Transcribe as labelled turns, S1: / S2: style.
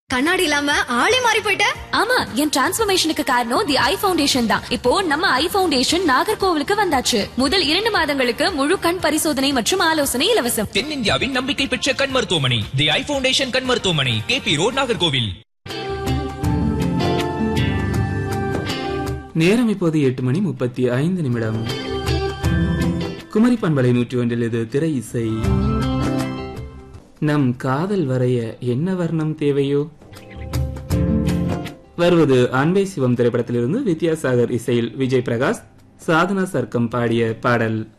S1: கண்ணாடி இல்லாம ஆளே மாறி போயிட்ட
S2: ஆமா என் டிரான்ஸ்ஃபர்மேஷனுக்கு காரணம் தி ஐ ஃபவுண்டேஷன் தான் இப்போ நம்ம ஐ ஃபவுண்டேஷன் நாகர்கோவிலுக்கு வந்தாச்சு முதல் இரண்டு மாதங்களுக்கு முழு கண் பரிசோதனை மற்றும் ஆலோசனை இலவசம்
S3: தென்னிந்தியாவின் நம்பிக்கை பெற்ற கண் மருத்துவமனை தி ஐ ஃபவுண்டேஷன் கண் மருத்துவமனை கேபி ரோட் நாகர்கோவில்
S4: நேரம் இப்போது எட்டு மணி முப்பத்தி ஐந்து நிமிடம் குமரி பண்பலை நூற்றி ஒன்றில் இது திரை இசை நம் காதல் வரைய என்ன வர்ணம் தேவையோ வருவது அன்பை சிவம் திரைப்படத்திலிருந்து வித்யாசாகர் இசையில் விஜய் பிரகாஷ் சாதனா சர்க்கம் பாடிய பாடல்